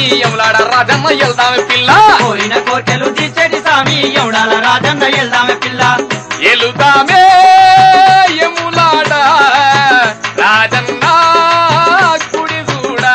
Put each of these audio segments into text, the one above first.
ఎములాడ రాజన్న ఎల్దామె పిల్ల కోరిన కోర్కెలు తీర్చేటి స్వామి ఎవడాల రాజన్న వెళ్దామే పిల్ల ఎలుదామే ఎములాడ రాజన్న కుడి చూడా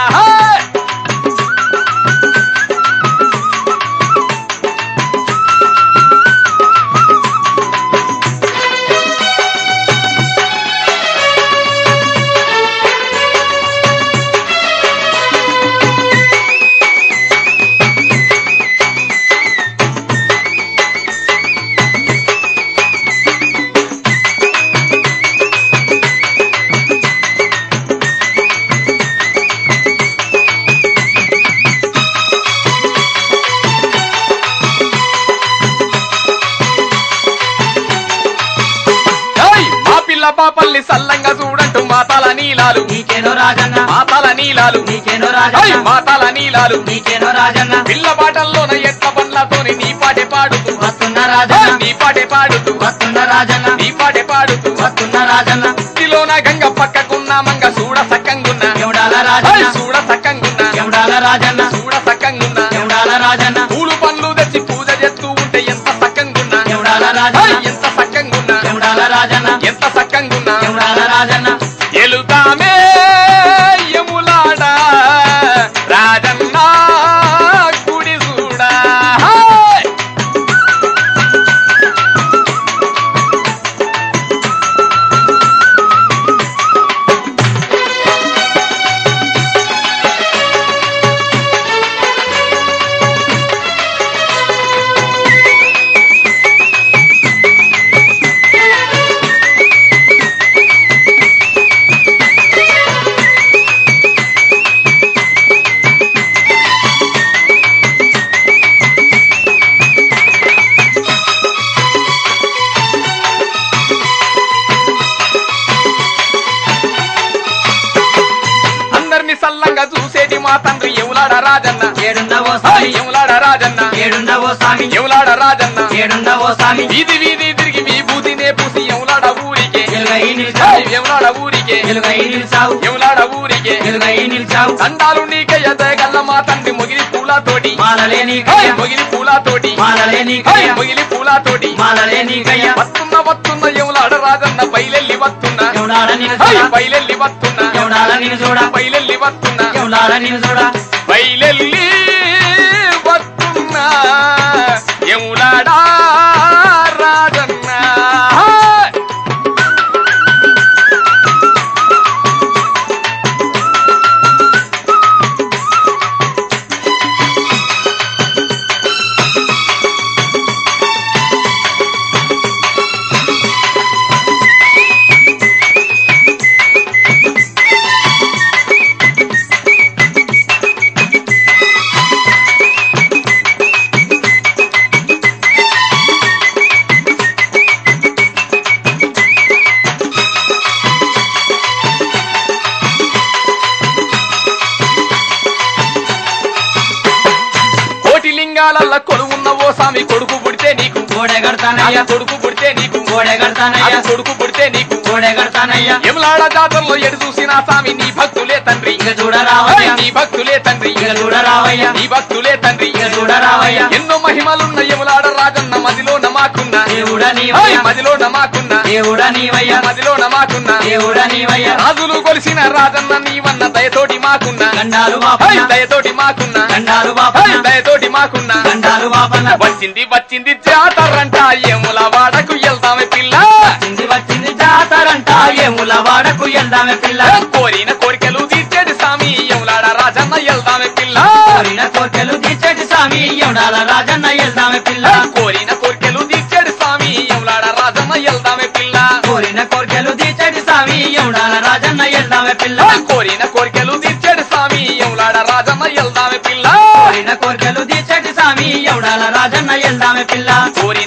ఏయ్, మా పిల్ల పాపల్ని సల్లంగా చూడంటూ మాతాల నీలాలు నీకేనో రాజన్న మాతాల నీలాలు నీకేనో ఏయ్, రాజన్న మాతాల నీలాలు నీకేనో రాజన్న పిల్ల బాటల్లోన ఎట్ల బండ్లతోని నీ పాటే పాడుతూ వస్తున్న ఏయ్, రాజన్న నీ పాటే పాడుతూ వస్తున్న రాజన్న నీ పాటే పాడుతూ వస్తున్న రాజన్న భక్తిలోన గంగ పక్కకున్న మంగ చూడ సక్కంగున్న ఎవడాల ఏయ్, రాజన్న చూడ సక్కంగున్న ఎవడాల రాజన్న చూడ సక్కంగున్న ఎవడాల రాజన్న పూలు పండ్లు తెచ్చి పూజ చేస్తూ ఉంటే ఎంత సక్కంగున్నా ఎవడాల ఏయ్, రాజన్న ఎంత సక్కంగున్నా ఎవడాల రాజన్న ఎంత సక్కంగున్నా ఎవడాల రాజన్న ఎలుతామే యములాడ రాజన్న గుడి చూడా హాయ్! అందరిని సల్లంగా చూసేటి మా తండ్రి ఎములాడ రాజన్న ఏడుండవో హాయ్, స్వామి ఎములాడ రాజన్న ఏడుండవో స్వామి ఎములాడ రాజన్న ఏడుండవో స్వామి వీధి వీధి తిరిగి విభూతినే పూసి ఎములాడ ఊరికే వెలుగై హాయ్, నిలిచావు ఎములాడ ఊరికే వెలుగై నిలిచావు ఎములాడ ఊరికే వెలుగై నిలిచావు దండాలు నీకే ఎదగల్ల మా తండ్రి మొగిలి పూలతోటి మాలలే నీ హాయ్, కయ్య మొగిలి పూలతోటి మాలలే నీ హాయ్, కయ్య మొగిలి పూలతోటి మాలలే నీ కయ్య వస్తున్న వస్తున్న ఎములాడ రాజన్న బయలెల్లి వస్తున్నా ఎవడాల నిన్ను హాయ్, చూడ బయలెల్లి వస్తున్నా ఎవడాల నిన్ను చూడ బయలెల్లి వస్తున్నా ఎవడాల నిన్ను చూడ బయలెల్లి వస్తున్నా ఎములాడా రాజన్న హాయ్! కోటి లింగాలల్ల కొలువున్న ఓ స్వామి కొడుకు పుడితే నీకు గోడె అది కడతానయ్యా కొడుకు పుడితే నీకు గోడె అది కడతానయ్యా కొడుకు పుడితే నీకు గోడె కడతానయ్యా ఎములాడ జాతరలో ఎడు చూసిన స్వామి నీ భక్తులే తండ్రి ఇక చూడరావయ్యా నీ భక్తులే తండ్రి ఇక చూడరావయ్యా నీ భక్తులే తండ్రి ఇక చూడరావయ్యా ఎన్నో మహిమలున్న యములాడ రాజన్న మదిలో నమాకున్న దేవుడా ఏయ్, నీవయ్యా మదిలో నమాకున్న దేవుడా నీవయ్యా మదిలో నమాకున్న దేవుడా నీవయ్యా రాజులు కొలిసిన రాజన్న నీవన్న దయతోటి మాకున్న గండాలు ఏయ్, బాపన్న దయతోటి మాకున్న గండాలు ఏయ్, బాపన్న దయతోటి మాకున్న గండాలు బాపన్న వచ్చింది వచ్చింది జాతరంట యముల వాడకు వెళ్దామే పిల్ల వచ్చింది వచ్చింది జాతరంట ఏముల వాడకు వెళ్దామే పిల్ల కోరిన కోరికలు తీర్చేది స్వామి యములాడ రాజన్న వెళ్దామే పిల్ల కోరిన కోర్కెలు తీర్చేటి స్వామి ఎవడాల రాజన్న వెళ్దామే పిల్ల కోరిన కోరికలు తీర్చేది స్వామి యములాడ రాజన్న వెళ్దామే పిల్ల కోరిన కోర్కెలు తీర్చేటి స్వామి ఎవడాల రాజన్న వెళ్దామే పిల్ల కోరిన కోరికలు తీర్చేది స్వామి యములాడ రాజన్న వెళ్దామే పిల్ల కోరిన కోర్కెలు తీర్చేటి స్వామి ఎవడాల రాజన్న వెళ్దామే పిల్ల కోరిన